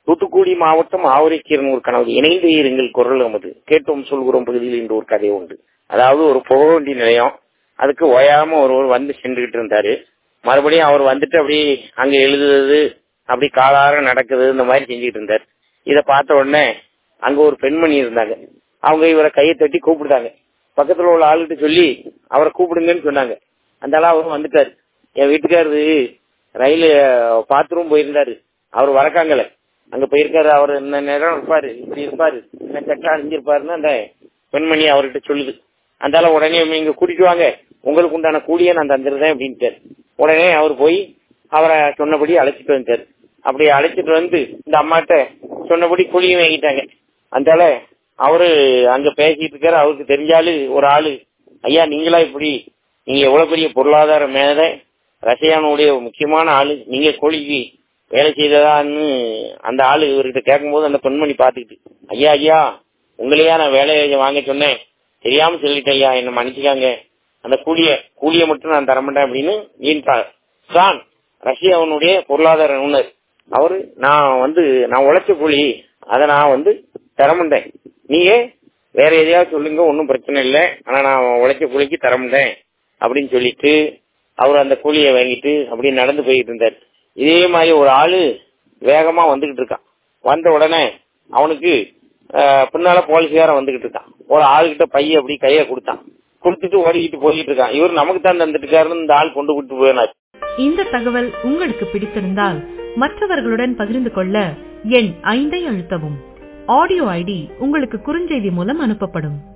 தூத்துக்குடி மாவட்டம் ஆவரைக்கீரனூர் கனவு இணைந்து இருங்கள் குரல் நமது கேட்டோம் சொல்கிறோம் பகுதியில் இன்று ஒரு கதை உண்டு அதாவது ஒரு புகவண்டி நிலையம் அதுக்கு ஓயாம ஒருவர் வந்து சென்றுகிட்டு இருந்தாரு மறுபடியும் அவர் வந்துட்டு அப்படி அங்க எழுதுறது அப்படி காலார நடக்குது இந்த மாதிரி செஞ்சுட்டு இருந்தார் இத பார்த்த உடனே அங்க ஒரு பெண்மணி இருந்தாங்க அவங்க இவரை கையை தட்டி கூப்பிடுதாங்க பக்கத்துல உள்ள ஆளுகிட்ட சொல்லி அவரை கூப்பிடுங்கன்னு சொன்னாங்க அந்த ஆளா அவரும் வந்துட்டாரு என் வீட்டுக்காரரு ரயில் பாத்ரூம் போயிருந்தாரு அவர் வரக்காங்கல அங்க போயிருக்காரு அவர் என்ன நேரம் இருப்பாரு இப்படி இருப்பாரு என்ன கட்டா அணிஞ்சிருப்பாருன்னு அந்த பெண்மணி அவர்கிட்ட சொல்லுது அந்த ஆள உடனே நீங்க கூட்டிட்டு வாங்க உங்களுக்கு உண்டான கூலியை நான் தந்துருந்தேன் அப்படின்ட்டாரு உடனே அவர் போய் அவரை சொன்னபடி அழைச்சிட்டு வந்துட்டாரு அப்படி அழைச்சிட்டு வந்து இந்த அம்மாட்ட சொன்னபடி கூலியும் வாங்கிட்டாங்க அந்தால அவரு அங்க பேசிட்டு இருக்காரு அவருக்கு தெரிஞ்சாலு ஒரு ஆளு ஐயா நீங்களா இப்படி நீங்க எவ்வளவு பெரிய பொருளாதார மேல ரஷ்யானுடைய முக்கியமான ஆளு நீங்க கூலிக்கு வேலை செய்ததான்னு அந்த ஆளு இவர்கிட்ட கேட்கும்போது அந்த பெண்மணி பாத்துக்கிட்டு ஐயா ஐயா உங்களையா நான் வேலையை வாங்க சொன்னேன் தெரியாம சொல்லிட்டேன் ஐயா என்ன மன்னிச்சுக்காங்க அந்த கூலிய கூலிய மட்டும் நான் தரமாட்டேன் அப்படின்னு நீன்றார் தான் ரஷ்யாவுடைய பொருளாதார நிபுணர் அவரு நான் வந்து நான் உழைச்ச கூலி அதை நான் வந்து தரமுண்டேன் நீங்க வேற எதையாவது சொல்லுங்க ஒன்னும் பிரச்சனை இல்லை ஆனா நான் உழைச்ச கூலிக்கு தரமுண்டேன் அப்படின்னு சொல்லிட்டு அவர் அந்த கூலியை வாங்கிட்டு அப்படி நடந்து போயிட்டு இருந்தார் இதே மாதிரி ஒரு ஆளு வேகமா வந்துகிட்டு இருக்கான் வந்த உடனே அவனுக்கு பின்னால போலீஸ்காரன் வந்துகிட்டு இருக்கான் ஒரு ஆளுகிட்ட பைய அப்படி கைய கொடுத்தான் கொடுத்துட்டு ஓடிக்கிட்டு போயிட்டு இருக்கான் இவர் நமக்கு தான் தந்துட்டுக்காருன்னு இந்த ஆள் கொண்டு விட்டு போயினார் இந்த தகவல் உங்களுக்கு பிடித்திருந்தால் மற்றவர்களுடன் பகிர்ந்து கொள்ள எண் ஐந்தை அழுத்தவும் ஆடியோ ஐடி உங்களுக்கு குறுஞ்செய்தி மூலம் அனுப்பப்படும்